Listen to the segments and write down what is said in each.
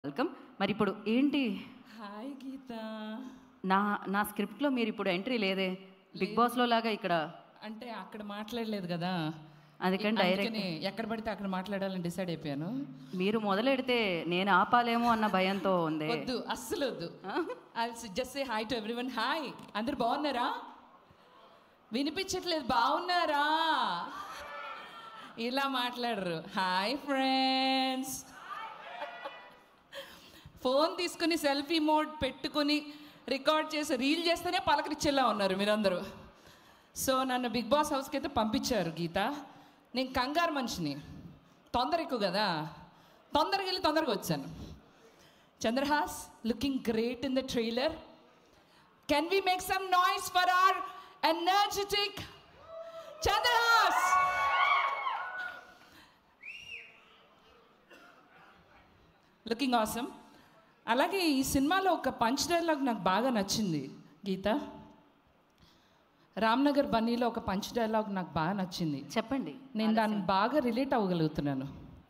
Welcome మరి ఇప్పుడు ఏంటి హాయ్ గీత నా నా స్క్రిప్ట్లో మీరు ఇప్పుడు ఎంట్రీ లేదే బిగ్ బాస్లో లాగా ఇక్కడ అంటే అక్కడ మాట్లాడలేదు కదా అందుకని డైరెక్ట్ అందుకని ఎక్కడ పడితే అక్కడ మాట్లాడాలని డిసైడ్ అయిపోయాను మీరు మొదలెడితే నేను ఆపాలేమో అన్న భయంతో ఉంది వద్దు అస్సలు వద్దు I just say hi to everyone hi అందరు బాగున్నారా వినిపించట్లేదు బాగున్నారా ఇలా మాట్లాడరు హాయ్ ఫ్రెండ్స్ ఫోన్ తీసుకుని సెల్ఫీ మోడ్ పెట్టుకుని రికార్డ్ చేసి రీల్ చేస్తేనే పలకరించేలా ఉన్నారు మీరందరూ సో నన్ను బిగ్ బాస్ హౌస్కి అయితే పంపించారు గీత నేను కంగారు మనిషిని తొందర ఎక్కువ కదా తొందరగా వెళ్ళి తొందరగా వచ్చాను Chandrahas looking great in the trailer can we make some noise for our energetic Chandrahas looking awesome అలాగే ఈ సినిమాలో ఒక పంచ్ డైలాగ్ నాకు బాగా నచ్చింది గీత రామ్నగర్ బన్నీలో ఒక పంచ్ డైలాగ్ నాకు బాగా నచ్చింది చెప్పండి నేను దాన్ని బాగా రిలేట్ అవ్వగలుగుతున్నాను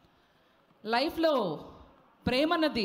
లైఫ్లో ప్రేమ అన్నది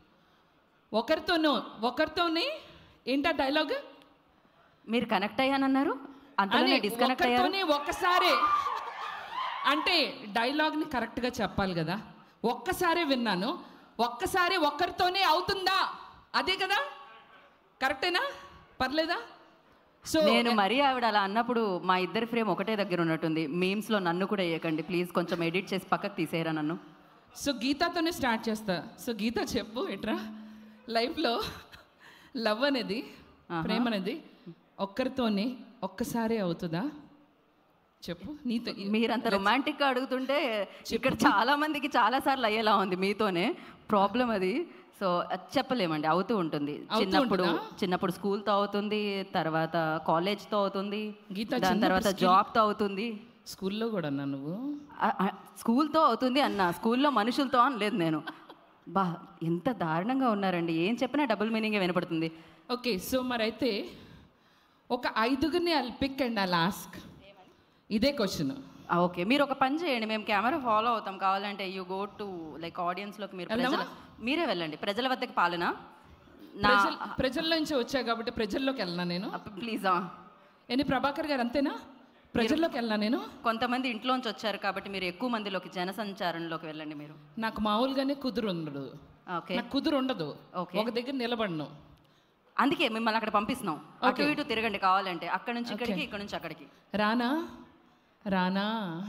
ఒకరితోనూ ఒకరితోనే ఏంటా డైలాగ్ మీరు కనెక్ట్ అయ్యానన్నారు అంతలోనే డిస్కనెక్ట్ అయ్యారు ఒకరితోనే ఒక్కసారే అంటే డైలాగ్ని కరెక్ట్గా చెప్పాలి కదా ఒక్కసారే విన్నాను ఒక్కసారి ఒక్కరితోనే అవుతుందా అదే కదా కరెక్టేనా పర్లేదా సో నేను మరీ ఆవిడ అలా అన్నప్పుడు మా ఇద్దరి ఫ్రేమ్ ఒకటే దగ్గర ఉన్నట్టుంది మీమ్స్లో నన్ను కూడా వేయకండి ప్లీజ్ కొంచెం ఎడిట్ చేసి పక్కకు తీసేయరా నన్ను సో గీతాతోనే స్టార్ట్ చేస్తా సో గీత చెప్పు ఎట్రా లైఫ్లో లవ్ అనేది ప్రేమ అనేది ఒక్కరితోనే ఒక్కసారే అవుతుందా చెప్పు నీతో మీరంత రొమాంటిక్ గా అడుగుతుంటే ఇక్కడ చాలా మందికి చాలా సార్లు అయ్యేలా ఉంది మీతోనే ప్రాబ్లం అది సో అది చెప్పలేమండి అవుతూ ఉంటుంది చిన్నప్పుడు చిన్నప్పుడు school తో అవుతుంది తర్వాత college తో అవుతుంది గీత దాని తర్వాత జాబ్ తో అవుతుంది స్కూల్లో కూడా అన్నా నువ్వు ఆ- ఆ, school తో అవుతుంది అన్న స్కూల్లో మనుషులతో అనలేదు నేను బా ఎంత దారుణంగా ఉన్నారండి ఏం చెప్పినా డబుల్ మీనింగే వినపడుతుంది ఓకే సో మరైతే ఒక ఐదుగురిని I pick and I ask ఇదే క్వశ్చన్ ఆ, ఓకే మీరు ఒక పని చేయండి మేము కెమెరా ఫాలో అవుతాం కావాలంటే యూ గో టు లైక్ ఆడియన్స్లోకి మీరు ప్రజల మీరే వెళ్ళండి ప్రజల వద్దకు పాలన నా ప్రజల ప్రజల్లో నుంచి వచ్చా కాబట్టి ప్రజల్లోకి వెళ్ళనా నేను ప్లీజ్ ఎన్ని ప్రభాకర్ గారు అంతేనా ప్రజల్లోకి వెళ్ళనా నేను కొంతమంది ఇంట్లోంచి వచ్చారు కాబట్టి మీరు ఎక్కువ మందిలోకి జనసంచారంలోకి వెళ్ళండి మీరు నాకు మామూలుగానే కుదురు ఉండదు ఓకే నాకు కుదురు ఉండదు Okay. ఒక దగ్గర నిలబడను అందుకే మిమ్మల్ని అక్కడ పంపిస్తున్నాం అటు ఇటు తిరగండి కావాలంటే అక్కడ నుంచి ఇక్కడికి ఇక్కడ నుంచి అక్కడికి రానా రానా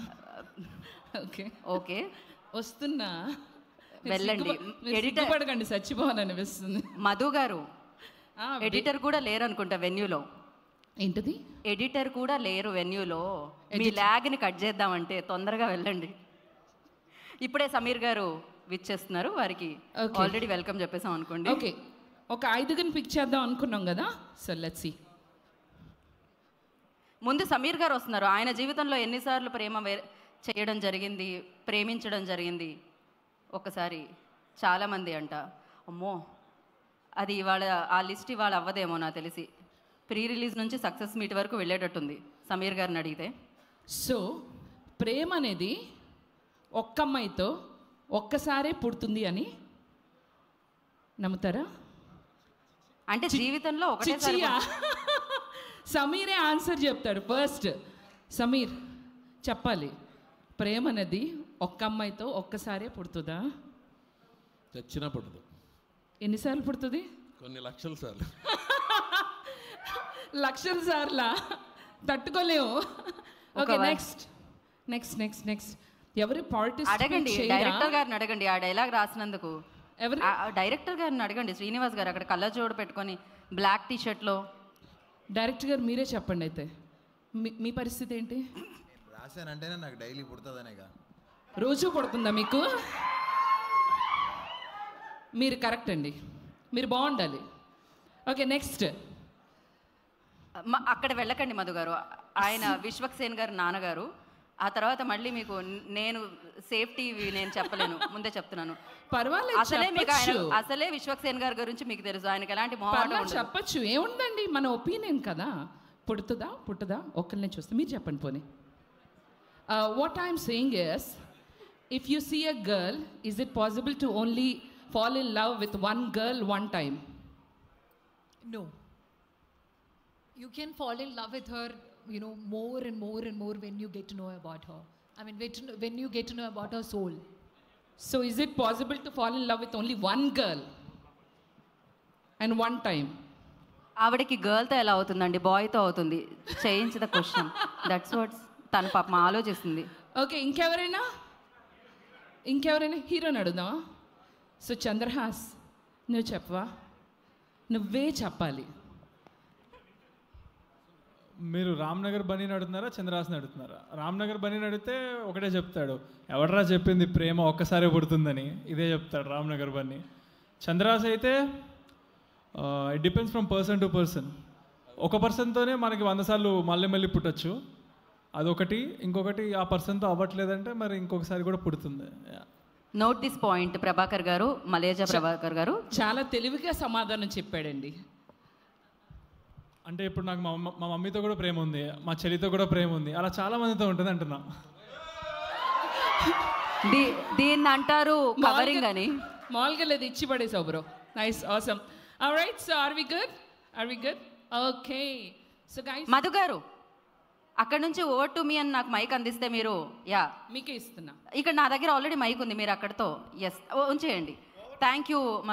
ఓకే ఓకే వస్తున్నా వెళ్ళండి. Editor- పడకండి చచ్చిపోవాలనిపిస్తుంది మధు గారు ఆ, ఎడిటర్ కూడా లేరు అనుకుంటా వెన్యూలో ఏంటిది ఎడిటర్ కూడా లేరు వెన్యూలో మీ ల్యాగ్ని కట్ చేద్దామంటే తొందరగా వెళ్ళండి ఇప్పుడే సమీర్ గారు విచ్చేస్తున్నారు వారికి Okay. ఆల్రెడీ వెల్కమ్ చెప్పేసాం అనుకోండి ఓకే ఒక ఐదుగురిని పిక్ చేద్దాం అనుకున్నాం కదా సో లెట్స్ సీ ముందు సమీర్ గారు వస్తున్నారు ఆయన జీవితంలో ఎన్నిసార్లు ప్రేమ వే- చేయడం జరిగింది ప్రేమించడం జరిగింది ఒకసారి చాలామంది అంట అమ్మో అది ఇవాళ ఆ లిస్ట్ ఇవాళ అవ్వదేమో నాకు తెలిసి ప్రీ రిలీజ్ నుంచి సక్సెస్ మీట్ వరకు వెళ్ళేటట్టుంది సమీర్ గారిని అడిగితే సో ప్రేమ అనేది ఒక్క అమ్మాయితో ఒక్కసారే పుడుతుంది అని నమ్ముతారా అంటే జీవితంలో ఒకటేసారి చిచ్చియా సమీరే ఆన్సర్ చెప్తాడు ఫస్ట్ సమీర్ చెప్పాలి ప్రేమ అనేది ఒక్క అమ్మాయితో ఒక్కసారే పుడుతుందా చచ్చినా పడదు ఎన్నిసార్లు పుడుతుంది కొన్ని లక్షల సార్లు లక్షల సార్లా తట్టుకోలేము okay why- next next next next ఎవరి పాలిటిక్స్ అడగండి డైరెక్టర్ గారిని అడగండి ఆ డైలాగ్ రాసినందుకు ఎవరు ఆ- ఆ డైరెక్టర్ గారిని అడగండి శ్రీనివాస్ గారు అక్కడ కళ్ళజోడు పెట్టుకొని బ్లాక్ టీ షర్ట్లో డైరెక్టర్ గారు మీరే చెప్పండి అయితే మీ- మీ పరిస్థితి ఏంటి రాశానంటేనే నాకు డైలీ పుడుతుందనేగా రోజు పడుతుందా మీకు మీరు కరెక్ట్ అండి మీరు బాగుండాలి ఓకే నెక్స్ట్ మ- అక్కడ వెళ్ళకండి మధు గారు ఆయన విశ్వక్సేన్ గారు నాన్నగారు ఆ తర్వాత మళ్ళీ మీకు న- నేను సేఫ్టీ నేను చెప్పలేను ముందే చెప్తున్నాను పర్వాలేదు అసలే మీకు ఆయన చెప్పచ్చు అసలే విశ్వక్సేన్ గారి గురించి మీకు తెలుసు ఆయనకి ఎలాంటి మొహమాటం పర్వాలేదు ఉండదు చెప్పచ్చు ఏముందండి మన ఒపీనియన్ కదా పుడుతుందా పుట్టదా ఒక్కరినే చూస్తే మీరు చెప్పండి పోనీ what I'm saying is if you see a girl is it possible to only fall in love with one girl one time? No. You can fall in love with her, you know, more and more and more when you get to know about her. I mean, when to know- when you get to know about her soul. So is it possible to fall in love with only one girl and one time? ఆవిడకి గర్ల్తో ఎలా అవుతుందండి బాయ్తో అవుతుంది చేయించు the question that's what తను పాపం ఆలోచిస్తుంది okay ఇంకెవరైనా ఇంకెవరైనా హీరోని అడుగుదామా సో చంద్రహాస్ నువ్వు చెప్పవా నువ్వే చెప్పాలి మీరు రామ్నగర్ బనీని అడుగుతున్నారా చంద్రహాస్ని అడుగుతున్నారా రామ్నగర్ బనీని అడిగితే ఒకటే చెప్తాడు ఎవడరా చెప్పింది ప్రేమ ఒక్కసారే పుడుతుందని ఇదే చెప్తాడు రామ్నగర్ బన్నీ చంద్రహాస్ అయితే it depends from person to person ఒక పర్సన్తోనే మనకి వంద సార్లు మళ్ళీ మళ్ళీ పుట్టచ్చు అదొకటి ఇంకొకటి ఆ పర్సన్తో అవ్వట్లేదంటే మరి ఇంకొకసారి కూడా పుడుతుంది Yeah. Note this point Prabhakar garu మలేజా ప్రభాకర్ గారు చాలా తెలివిగా సమాధానం చెప్పాడండి అంటే ఇప్పుడు నాకు మా అమ్మ- మా మమ్మీతో కూడా ప్రేమ ఉంది మా చెల్లితో కూడా ప్రేమ ఉంది అలా చాలా మందితో ఉంటుంది అంటున్నా దీ దీన్ని అంటారు కవరింగ్ అని మామూలుగా లేదు ఇచ్చి పడేసావు bro nice awesome right so are we good are we good okay so guys Madhu garu అక్కడ నుంచి ఓవర్ టు మీ అని నాకు మైక్ అందిస్తే మీరు యా మీకే ఇస్తున్నా ఇక్కడ నా దగ్గర ఆల్రెడీ మైక్ ఉంది మీరు అక్కడతో ఎస్ ఉంచేయండి థ్యాంక్ యూ